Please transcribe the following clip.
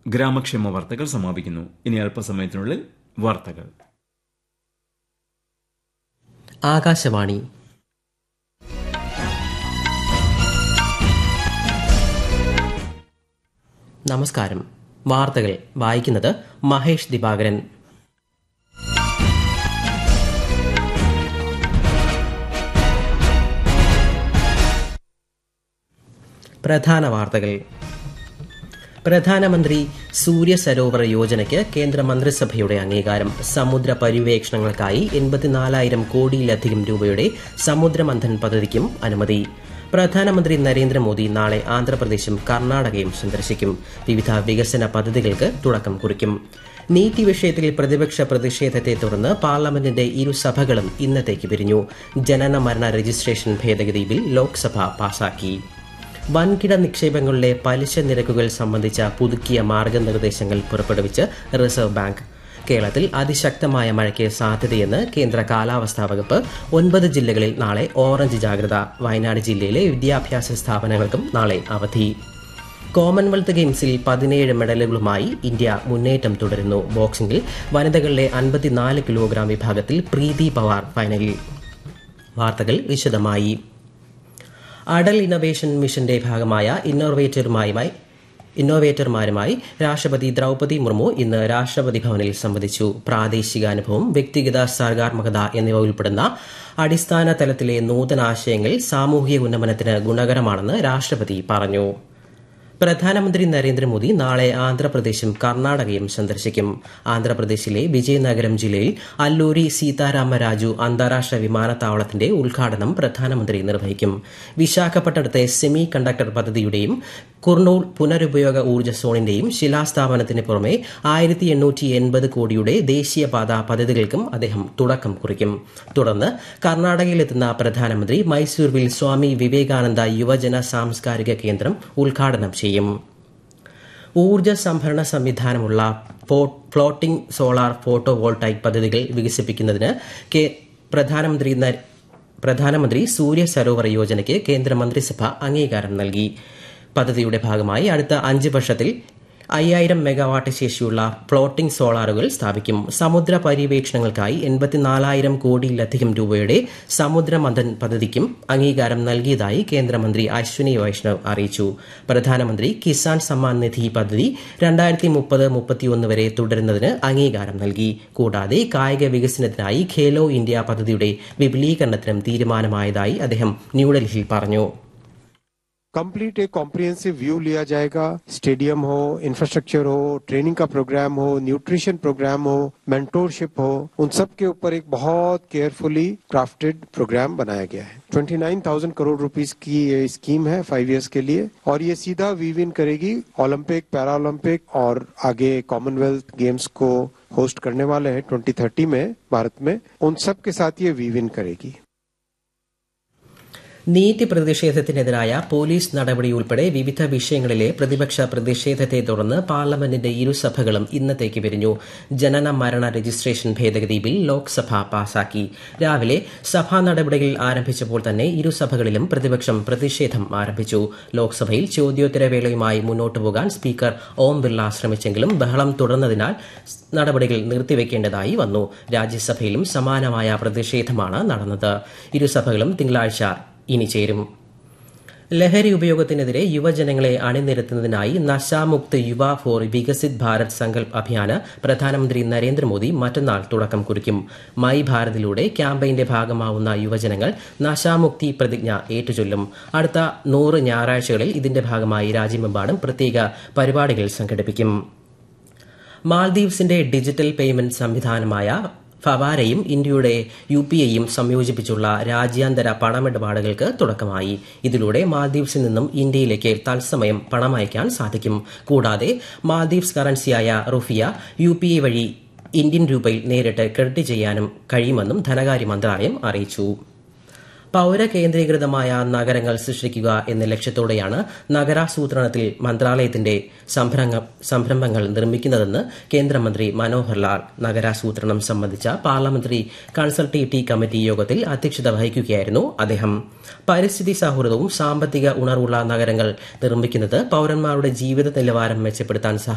ഗ്രാമക്ഷേമ വാർത്തകൾ സമാപിക്കുന്നു ഇനി അല്പസമയത്തിനുള്ളിൽ വാർത്തകൾ ആകാശവാണി നമസ്കാരം വാർത്തകൾ വായിക്കുന്നത് മഹേഷ് ദിവാകരൻ പ്രധാന വാർത്തകൾ പ്രധാനമന്ത്രി സൂര്യ സരോവർ യോജനയ്ക്ക് കേന്ദ്ര മന്ത്രിസഭയുടെ അംഗീകാരം സമുദ്ര പര്യവേക്ഷണങ്ങൾക്കായി എൺപത്തിനാലായിരം കോടിയിലധികം രൂപയുടെ സമുദ്രമന്ഥൻ പദ്ധതിക്കും അനുമതി പ്രധാനമന്ത്രി നരേന്ദ്രമോദി നാളെ ആന്ധ്രാപ്രദേശും കർണാടകയും സന്ദർശിക്കും വിവിധ വികസന പദ്ധതികൾക്ക് തുടക്കം കുറിക്കും നീറ്റ് വിഷയത്തിൽ പ്രതിപക്ഷ പ്രതിഷേധത്തെ തുടർന്ന് പാർലമെന്റിന്റെ ഇരുസഭകളും ഇന്നത്തേക്ക് പിരിഞ്ഞു ജനന മരണ രജിസ്ട്രേഷൻ ഭേദഗതി ബിൽ ലോക്സഭ പാസാക്കി വൻകിട നിക്ഷേപങ്ങളിലെ പലിശ നിരക്കുകൾ സംബന്ധിച്ച പുതുക്കിയ മാർഗനിർദ്ദേശങ്ങൾ പുറപ്പെടുവിച്ച് റിസർവ് ബാങ്ക് കേരളത്തിൽ അതിശക്തമായ മഴയ്ക്ക് സാധ്യതയെന്ന് കേന്ദ്ര കാലാവസ്ഥാ വകുപ്പ് ഒൻപത് ജില്ലകളിൽ നാളെ ഓറഞ്ച് ജാഗ്രത വയനാട് ജില്ലയിലെ വിദ്യാഭ്യാസ സ്ഥാപനങ്ങൾക്കും നാളെ അവധി കോമൺവെൽത്ത് ഗെയിംസിൽ പതിനേഴ് മെഡലുകളുമായി ഇന്ത്യ മുന്നേറ്റം തുടരുന്നു ബോക്സിംഗിൽ വനിതകളിലെ അൻപത്തിനാല് കിലോഗ്രാം വിഭാഗത്തിൽ പ്രീതി പവാർ ഫൈനലിൽ വാർത്തകൾ വിശദമായി അടൽ ഇന്നൊവേഷൻ മിഷന്റെ ഭാഗമായ ഇന്നോവേറ്ററുമായി ഇന്നോവേറ്റർമാരുമായി രാഷ്ട്രപതി ദ്രൗപതി മുർമു ഇന്ന് രാഷ്ട്രപതി ഭവനിൽ സംവദിച്ചു പ്രാദേശിക അനുഭവം വ്യക്തിഗത സർഗാത്മകത എന്നിവ ഉൾപ്പെടുന്ന അടിസ്ഥാന തലത്തിലെ നൂതനാശയങ്ങൾ സാമൂഹിക ഉന്നമനത്തിന് ഗുണകരമാണെന്ന് രാഷ്ട്രപതി പറഞ്ഞു പ്രധാനമന്ത്രി നരേന്ദ്രമോദി നാളെ ആന്ധ്രാപ്രദേശും കർണാടകയും സന്ദർശിക്കും ആന്ധ്രാപ്രദേശിലെ വിജയനഗരം ജില്ലയിൽ അല്ലൂരി സീതാരാമരാജു അന്താരാഷ്ട്ര വിമാനത്താവളത്തിന്റെ ഉദ്ഘാടനം പ്രധാനമന്ത്രി നിർവഹിക്കും വിശാഖപട്ടണത്തെ സെമി കണ്ടക്ടർ പദ്ധതിയുടെയും കുർണൂൾ പുനരുപയോഗ ഊർജ്ജ സോണിന്റെയും ശിലാസ്ഥാപനത്തിന് പുറമെ ആയിരത്തി എണ്ണൂറ്റി എൺപത് കോടിയുടെ ദേശീയപാത പദ്ധതികൾക്കും അദ്ദേഹം തുടക്കം കുറിക്കും തുടർന്ന് കർണാടകയിലെത്തുന്ന പ്രധാനമന്ത്രി മൈസൂരുവിൽ സ്വാമി വിവേകാനന്ദ യുവജന സാംസ്കാരിക കേന്ദ്രം ഉദ്ഘാടനം ചെയ്യും ഊർജ്ജ സംഭരണ സംവിധാനമുള്ള ഫ്ലോട്ടിംഗ് സോളാർ ഫോട്ടോ വോൾട്ടായിക് പദ്ധതികൾ വികസിപ്പിക്കുന്നതിന് പ്രധാനമന്ത്രി പ്രധാനമന്ത്രി സൂര്യ സരോവർ യോജനയ്ക്ക് കേന്ദ്ര മന്ത്രിസഭ അംഗീകാരം നൽകി പദ്ധതിയുടെ ഭാഗമായി അടുത്ത അഞ്ച് വർഷത്തിൽ അയ്യായിരം മെഗാവാട്ട് ശേഷിയുള്ള ഫ്ലോട്ടിംഗ് സോളാറുകൾ സ്ഥാപിക്കും സമുദ്ര പര്യവേക്ഷണങ്ങൾക്കായി എൺപത്തിനാലായിരം കോടിയിലധികം രൂപയുടെ സമുദ്രമന്ഥൻ പദ്ധതിക്കും അംഗീകാരം നൽകിയതായി കേന്ദ്രമന്ത്രി അശ്വിനി വൈഷ്ണവ് അറിയിച്ചു പ്രധാനമന്ത്രി കിസാൻ സമ്മാൻ നിധി പദ്ധതി രണ്ടായിരത്തി മുപ്പത് മുപ്പത്തിയൊന്ന് വരെ തുടരുന്നതിന് അംഗീകാരം നൽകി കൂടാതെ കായിക വികസനത്തിനായി ഖേലോ ഇന്ത്യ പദ്ധതിയുടെ വിപുലീകരണത്തിനും തീരുമാനമായതായി അദ്ദേഹം ന്യൂഡൽഹിയിൽ പറഞ്ഞു कंप्लीट एक कॉम्प्रिहेंसिव व्यू लिया जाएगा स्टेडियम हो इंफ्रास्ट्रक्चर हो ट्रेनिंग का प्रोग्राम हो न्यूट्रिशन प्रोग्राम हो मेंटोरशिप हो उन सब के ऊपर एक बहुत केयरफुली क्राफ्टेड प्रोग्राम बनाया गया है 29,000 करोड़ रुपीस की ये स्कीम है फाइव इयर्स के लिए और ये सीधा वीव इन करेगी ओलंपिक पैरा ओलंपिक और आगे कॉमनवेल्थ गेम्स को होस्ट करने वाले हैं 2030 में भारत में उन सब के साथ ये वीव इन करेगी നീറ്റ് പ്രതിഷേധത്തിനെതിരായ പോലീസ് നടപടി ഉൾപ്പെടെ വിവിധ വിഷയങ്ങളിലെ പ്രതിപക്ഷ പ്രതിഷേധത്തെ തുടർന്ന് പാർലമെന്റിന്റെ ഇരുസഭകളും ഇന്നത്തേക്ക് പിരിഞ്ഞു ജനന മരണ രജിസ്ട്രേഷൻ ഭേദഗതി ബിൽ ലോക്സഭ പാസാക്കി രാവിലെ സഭാ നടപടികൾ ആരംഭിച്ചപ്പോൾ തന്നെ ഇരുസഭകളിലും പ്രതിപക്ഷം പ്രതിഷേധം ആരംഭിച്ചു ലോക്സഭയിൽ ചോദ്യോത്തരവേളയുമായി മുന്നോട്ടു പോകാൻ സ്പീക്കർ ഓം ബിർള ശ്രമിച്ചെങ്കിലും ബഹളം തുടർന്നതിനാൽ നടപടികൾ നിർത്തിവെക്കേണ്ടതായി വന്നു രാജ്യസഭയിലും സമാനമായ പ്രതിഷേധമാണ് നടന്നത് ഇരുസഭകളും തിങ്കളാഴ്ച ഇനി ചേരും ലഹരി ഉപയോഗത്തിനെതിരെ യുവജനങ്ങളെ അണിനിരത്തുന്നതിനായി നശാമുക്ത് യുവ ഫോർ വികസിത് ഭാരത് സങ്കൽപ് അഭിയാന് പ്രധാനമന്ത്രി നരേന്ദ്രമോദി മറ്റന്നാൾ തുടക്കം കുറിക്കും മൈ ഭാരതിലൂടെ ക്യാമ്പയിന്റെ ഭാഗമാവുന്ന യുവജനങ്ങൾ നശാമുക്തി പ്രതിജ്ഞ ഏറ്റുചൊല്ലും അടുത്ത നൂറ് ഞായറാഴ്ചകളിൽ ഇതിന്റെ ഭാഗമായി രാജ്യമെമ്പാടും പ്രത്യേക പരിപാടികൾ സംഘടിപ്പിക്കും മാൽദീവ്സിന്റെ ഡിജിറ്റൽ പേയ്മെന്റ് സംവിധാനമായ ഫവാരയും ഇന്ത്യയുടെ യു പി ഐയും സംയോജിപ്പിച്ചുള്ള രാജ്യാന്തര പണമിടപാടുകൾക്ക് തുടക്കമായി ഇതിലൂടെ മാൽദീവ്സിൽ നിന്നും ഇന്ത്യയിലേക്ക് തത്സമയം പണമയക്കാൻ സാധിക്കും കൂടാതെ മാൽദീവ്സ് കറൻസിയായ റുഫിയ യു പി ഐ വഴി ഇന്ത്യൻ രൂപയിൽ നേരിട്ട് ക്രെഡിറ്റ് ചെയ്യാനും കഴിയുമെന്നും ധനകാര്യ മന്ത്രാലയം അറിയിച്ചു പൌരകേന്ദ്രീകൃതമായ നഗരങ്ങൾ സൃഷ്ടിക്കുക എന്ന ലക്ഷ്യത്തോടെയാണ് നഗരാസൂത്രണത്തിൽ മന്ത്രാലയത്തിന്റെ സംരംഭങ്ങൾ നിർമ്മിക്കുന്നതെന്ന് കേന്ദ്രമന്ത്രി മനോഹർ ലാൽ നഗരാസൂത്രണം സംബന്ധിച്ച പാർലമെന്ററി കൺസൾട്ടേറ്റീവ് കമ്മിറ്റി യോഗത്തിൽ അധ്യക്ഷത വഹിക്കുകയായിരുന്നു അദ്ദേഹം പരിസ്ഥിതി സൌഹൃദവും സാമ്പത്തിക ഉണർവുള്ള നഗരങ്ങൾ നിർമ്മിക്കുന്നത് പൌരന്മാരുടെ ജീവിത നിലവാരം മെച്ചപ്പെടുത്താൻ സഹായിക്കും